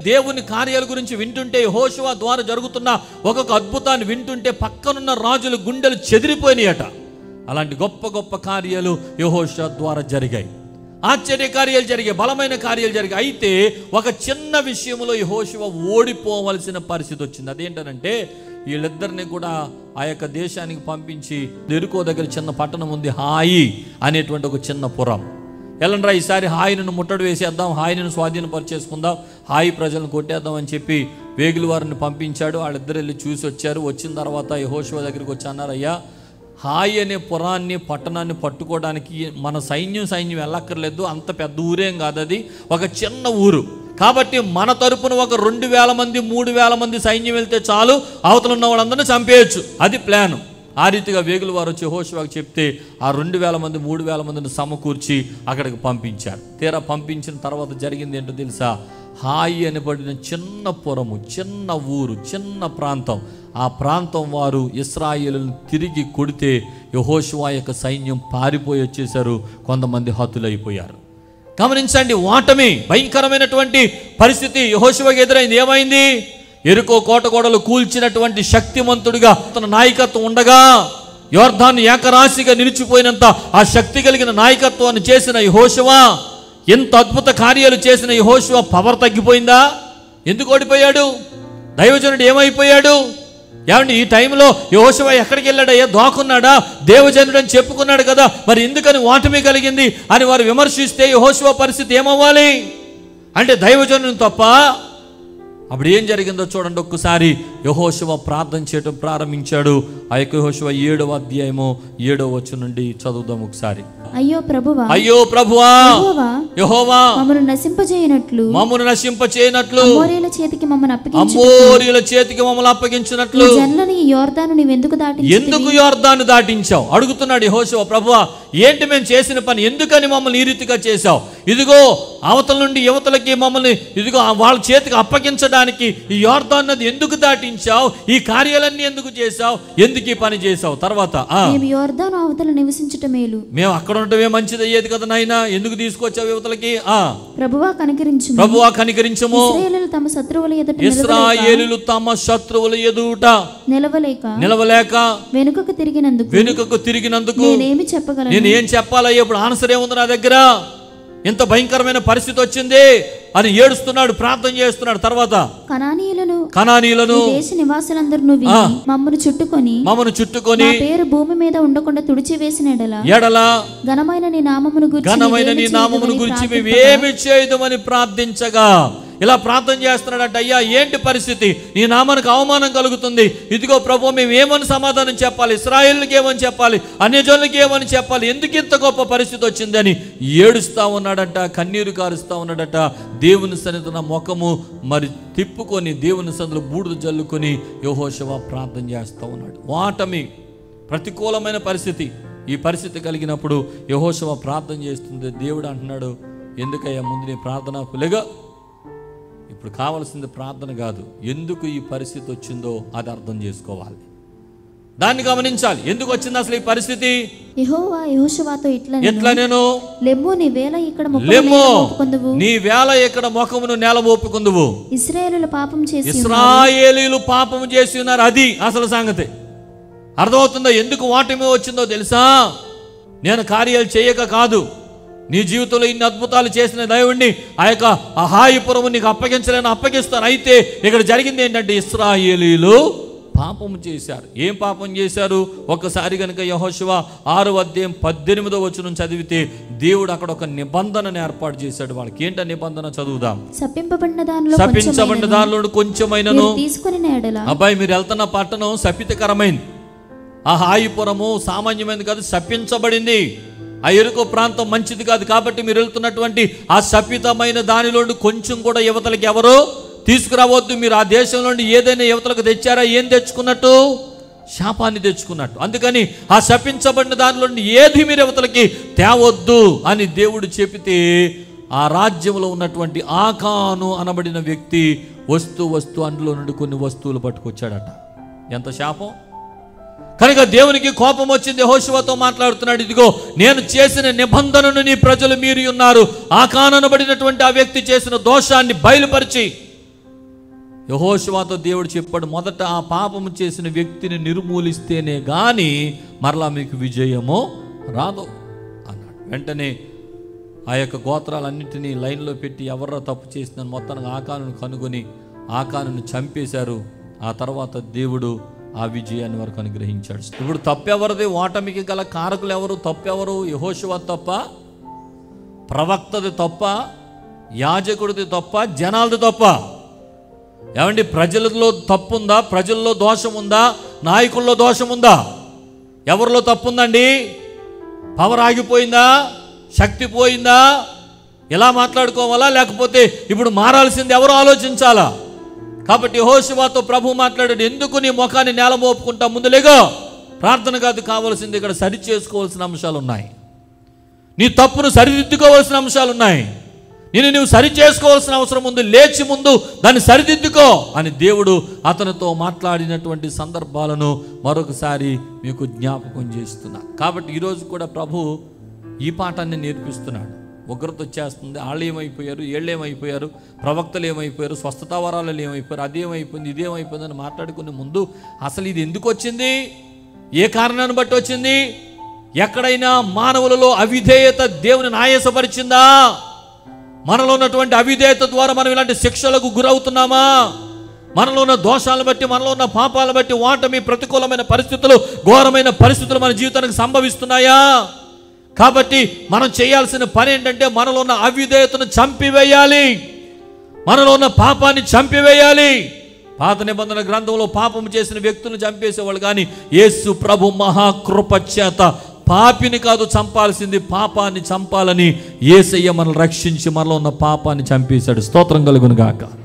దేవుని కార్యాల గురించి వింటుంటే యెహోషువ ద్వారా జరుగుతున్న ఒక్కొక్క అద్భుతాన్ని వింటుంటే పక్కనున్న రాజుల గుండెలు చెదిరిపోయినాయట అలాంటి గొప్ప గొప్ప కార్యాలు యెహోషువ ద్వారా జరిగాయి ఆశ్చర్య కార్యాలు జరిగాయి బలమైన కార్యాలు జరిగాయి అయితే ఒక చిన్న విషయంలో యెహోషువ ఓడిపోవలసిన పరిస్థితి వచ్చింది అదేంటనంటే వీళ్ళిద్దరిని కూడా ఆ యొక్క దేశానికి పంపించి ఎరుకో దగ్గర చిన్న పట్టణం ఉంది హాయి అనేటువంటి ఒక చిన్న పురం ఎల్లండ్రా ఈసారి హాయిను ముట్టడి వేసేద్దాం హాయిని స్వాధీనపరిచేసుకుందాం హాయి ప్రజలను కొట్టేద్దాం అని చెప్పి వేగుల వారిని పంపించాడు వాళ్ళిద్దరు వెళ్ళి చూసి వచ్చారు వచ్చిన తర్వాత యహోశివ దగ్గరికి వచ్చి అన్నారు అయ్యా హాయి అనే పురాన్ని పట్టణాన్ని పట్టుకోవడానికి మన సైన్యం సైన్యం వెళ్ళక్కర్లేదు అంత పెద్ద ఊరేం కాదు అది ఒక చిన్న ఊరు కాబట్టి మన తరపున ఒక రెండు వేల మంది మూడు వేల మంది సైన్యం వెళ్తే చాలు అవతల ఉన్న వాళ్ళందరినీ చంపేయచ్చు అది ప్లాను ఆ రీతిగా వేగులు వారు వచ్చి హోషువాకు చెప్తే ఆ రెండు వేల మంది మూడు వేల మందిని సమకూర్చి అక్కడికి పంపించారు తీరా పంపించిన తర్వాత జరిగింది ఏంటో తెలుసా హాయి అనబడిన చిన్న పురము చిన్న ఊరు చిన్న ప్రాంతం ఆ ప్రాంతం వారు ఇస్రాయేలును తిరిగి కొడితే యహోషువా యొక్క సైన్యం పారిపోయి వచ్చేసారు కొంతమంది హతులైపోయారు గమనించండి ఓటమి భయంకరమైనటువంటి పరిస్థితి యహోశివకి ఎదురైంది ఏమైంది ఎరుకో కోటగోడలు కూల్చినటువంటి శక్తిమంతుడిగా తన నాయకత్వం ఉండగా యోర్ధాన్ని ఏకరాశిగా నిలిచిపోయినంత ఆ శక్తి కలిగిన నాయకత్వాన్ని చేసిన యహోశివ ఎంత అద్భుత కార్యాలు చేసిన యహోశివ పవర్ తగ్గిపోయిందా ఎందుకు ఓడిపోయాడు దైవజనుడు ఏమైపోయాడు ఏమండి ఈ టైంలో యహోశివ ఎక్కడికి వెళ్ళాడయ్యా దోకున్నాడా దేవజనుడు అని చెప్పుకున్నాడు కదా మరి ఎందుకని ఓటమి కలిగింది అని వారు విమర్శిస్తే యహోశివ పరిస్థితి ఏమవ్వాలి అంటే దైవజనుని తప్ప అప్పుడు ఏం జరిగిందో చూడండి ఒక్కసారి యహోశివ ప్రార్థన చేయడం ప్రారంభించాడు ఆ యొక్క యహోశివ ఏడవ అధ్యాయము ఏడవ వచ్చు నుండి చదువుదాం ఒకసారి అయ్యో ప్రభువా అయ్యో ప్రభువా యెహోవా యహోవా మమ్మను నశింపజేయనట్లు మమ్మను నశింప చేయనట్లు అమోరీల చేతికి మమ్మను అప్పగించు అమ్మోరిల చేతికి మమ్మల్ని అప్పగించినట్లు ఈ జనులను ఈ యోర్దాను నీవెందుకు దాటి ఎందుకు యోర్దాన్ని దాటించావు అడుగుతున్నాడు యెహోషువ ప్రభువా ఏంటి మేము చేసిన పని ఎందుకని మమ్మల్ని ఈ రీతిగా చేశావు ఇదిగో అవతల నుండి యువతలకి మమ్మల్ని ఇదిగో ఆ వాళ్ళ చేతికి అప్పగించడానికి ఈ యోర్దాన్ నది ఎందుకు దాటించావు ఈ కార్యాలన్నీ ఎందుకు చేశావు ఎందుకు ఈ పని చేశావు తర్వాత ఆ మేము యోర్దాను అవతల నివసించుట మేలు మేము అక్కడ ఉండటమే మంచిది అయ్యేది కదా నాయనా ఎందుకు తీసుకొచ్చావు యువతలకి ఆ ప్రభువా కనికరించు ప్రభువా కనికరించము ఇశ్రాయేలీయులు తమ శత్రువుల ఎదుట నిలవలేక- ఇస్రాయేలులు తమ శత్రువుల ఎదుట నిలవలేక నిలవలేక వెనుకకు తిరిగినందుకు వెనుకకు తిరిగినందుకు నేనేమి చెప్పగలను నేను ఏం చెప్పాలయ్యా ఇప్పుడు ఆన్సర్ ఏముంది నా దగ్గర ఇంత భయంకరమైన పరిస్థితి వచ్చింది అని ఏడుస్తున్నాడు ప్రార్థన చేస్తున్నాడు తర్వాత కనానీయులను కణానీలను ఈ దేశ నివాసులందరూ విని మమ్మను చుట్టుకొని మమ్మను చుట్టుకొని నా పేరు భూమి మీద ఉండకుండా తుడిచివేసిన ఎడల ఎడల ఘనమైన నీ నామమును గురించి ఘనమైన నీ నీవేమి నామమును చేయదువని గురించి ప్రార్థింపగా, మేమేమి చేయదుమని ప్రార్థించగా ఇలా ప్రార్థన చేస్తున్నాడంట అయ్యా ఏంటి పరిస్థితి నీ నామానికి అవమానం కలుగుతుంది ఇదిగో ప్రభు మేము ఏమని సమాధానం చెప్పాలి ఇస్రాయేల్కి ఏమని చెప్పాలి అన్యజనులకి ఏమని చెప్పాలి ఎందుకు ఇంత గొప్ప పరిస్థితి వచ్చిందని ఏడుస్తా ఉన్నాడట కన్నీరు కారుస్తా ఉన్నాడట దేవుని సన్నిధిన ముఖము మరి తిప్పుకొని దేవుని సన్నిధిలో బూడిద జల్లుకొని యహోశవ ప్రార్థన చేస్తూ ఉన్నాడు వాటమి ప్రతికూలమైన పరిస్థితి ఈ పరిస్థితి కలిగినప్పుడు యహోశవ ప్రార్థన చేస్తుంది దేవుడు అంటున్నాడు ఎందుకయ్యా ముందు నీ ప్రార్థన పిల్లగా ఇప్పుడు కావాల్సింది ప్రార్థన కాదు ఎందుకు ఈ పరిస్థితి వచ్చిందో అది అర్థం చేసుకోవాలి దాన్ని గమనించాలి ఎందుకు వచ్చింది అసలు ఈ పరిస్థితి యెహోవా యెహోషువతో ఇట్లా ఎట్లా నేను లెమ్ము నీ వేళ ఇక్కడ లెమ్మో మొక్కందువు నీ వేళ ఇక్కడ ముఖమును నేల మోపుకుందువు ఇస్రాయేలుల పాపం చేసి ఇస్రాయేలీలు పాపము చేసి ఉన్నారు అది అసలు సంగతి అర్థమవుతుందో ఎందుకు ఓటమి వచ్చిందో తెలుసా నేను కార్యాలు చేయక కాదు నీ జీవితంలో ఇన్ని అద్భుతాలు చేసిన దేవుణ్ణి ఆ యొక్క అహాయిపురము నీకు అప్పగించలేని అప్పగిస్తాను అయితే ఇక్కడ జరిగింది ఏంటంటే ఇస్రాయేలీలు పాపము చేశారు ఏం పాపం చేశారు ఒక్కసారి కనుక యహోశివ ఆరు అధ్యాయం పద్దెనిమిదో వచనం చదివితే దేవుడు అక్కడ ఒక నిబంధనను ఏర్పాటు చేశాడు వాళ్ళకి ఏంట నిబంధన చదువుదాం శపింపబడిన దానిలో శపించబడిన దానిలో కొంచెమైనను తీసుకుని ఎడల అబ్బాయి మీరు వెళ్తున్న పట్టణం శపితకరమైంది ఆ హాయిపురము సామాన్యమైనది కాదు శపించబడింది ఆ ఎరుకు ప్రాంతం మంచిది కాదు కాబట్టి మీరు వెళ్తున్నటువంటి ఆ శపితమైన దానిలో నుండి కొంచెం కూడా యువతలకి ఎవరు తీసుకురావద్దు మీరు ఆ దేశం నుండి ఏదైనా యువతలకు తెచ్చారా ఏం తెచ్చుకున్నట్టు శాపాన్ని తెచ్చుకున్నట్టు అందుకని ఆ శపించబడిన దానిలో నుండి ఏది మీరు యువతలకి తేవద్దు అని దేవుడు చెబితే ఆ రాజ్యంలో ఉన్నటువంటి ఆకాను అనబడిన వ్యక్తి వస్తూ వస్తూ అందులో నుండి కొన్ని వస్తువులు పట్టుకొచ్చాడట ఎంత శాపం కనుక దేవునికి కోపం వచ్చింది హోషువతో మాట్లాడుతున్నాడు ఇదిగో నేను చేసిన నిబంధనను నీ ప్రజలు మీరి ఉన్నారు ఆ కాననబడినటువంటి ఆ వ్యక్తి చేసిన దోషాన్ని బయలుపరిచి యహోశివాతో దేవుడు చెప్పాడు మొదట ఆ పాపము చేసిన వ్యక్తిని నిర్మూలిస్తేనే గాని మరలా మీకు విజయము రాదు అన్నాడు వెంటనే ఆ యొక్క గోత్రాలన్నింటినీ లైన్లో పెట్టి ఎవర్రా తప్పు చేసిన మొత్తానికి ఆకాను కనుగొని ఆకాను చంపేశారు ఆ తర్వాత దేవుడు ఆ విజయాన్ని వరకు అనుగ్రహించాడు ఇప్పుడు తప్పెవరిది ఓటమికి గల కారకులు ఎవరు తప్పెవరు యహోశివ తప్ప ప్రవక్తది తప్ప యాజకుడిది తప్ప జనాలది తప్ప ఏమండి ప్రజలలో తప్పు ఉందా ప్రజల్లో దోషం ఉందా నాయకుల్లో దోషం ఉందా ఎవరిలో తప్పు ఉందండి పవర్ ఆగిపోయిందా శక్తి పోయిందా ఎలా మాట్లాడుకోవాలా లేకపోతే ఇప్పుడు మారాల్సింది ఎవరు ఆలోచించాలా కాబట్టి హోషివాతో ప్రభు మాట్లాడాడు ఎందుకు నీ ముఖాన్ని నేల మోపుకుంటా ముందు లేగో ప్రార్థన కాదు కావాల్సింది ఇక్కడ సరి చేసుకోవాల్సిన అంశాలు ఉన్నాయి నీ తప్పును సరిదిద్దుకోవాల్సిన అంశాలు ఉన్నాయి నేను నువ్వు సరి చేసుకోవాల్సిన అవసరం ఉంది లేచి ముందు దాన్ని సరిదిద్దుకో అని దేవుడు అతనితో మాట్లాడినటువంటి సందర్భాలను మరొకసారి మీకు జ్ఞాపకం చేస్తున్నా కాబట్టి ఈరోజు కూడా ప్రభు ఈ పాఠాన్ని నేర్పిస్తున్నాడు ఉగ్రత వచ్చేస్తుంది వాళ్ళు ఏమైపోయారు వీళ్ళు ఏమైపోయారు ప్రవక్తలు ఏమైపోయారు స్వస్థతా వరాలు ఏమైపోయారు అదేమైపోయింది ఇదేమైపోయింది అని మాట్లాడుకునే ముందు అసలు ఇది ఎందుకు వచ్చింది ఏ కారణాన్ని బట్టి వచ్చింది ఎక్కడైనా మానవులలో అవిధేయత దేవుని ఆయాసపరిచిందా మనలో ఉన్నటువంటి అవిధేయత ద్వారా మనం ఇలాంటి శిక్షలకు గురవుతున్నామా మనలో ఉన్న దోషాలను బట్టి మనలో ఉన్న పాపాలను బట్టి ఓటమి ప్రతికూలమైన పరిస్థితులు ఘోరమైన పరిస్థితులు మన జీవితానికి సంభవిస్తున్నాయా కాబట్టి మనం చేయాల్సిన పని ఏంటంటే మనలో ఉన్న అవిధేయతను చంపివేయాలి మనలో ఉన్న పాపాన్ని చంపివేయాలి పాత నిబంధన గ్రంథంలో పాపం చేసిన వ్యక్తులను చంపేసేవాళ్ళు కానీ యేసు ప్రభు మహాకృప చేత పాపిని కాదు చంపాల్సింది పాపాన్ని చంపాలని ఏసయ్య మనల్ని రక్షించి మనలో ఉన్న పాపాన్ని చంపేశాడు స్తోత్రం కలుగును గాక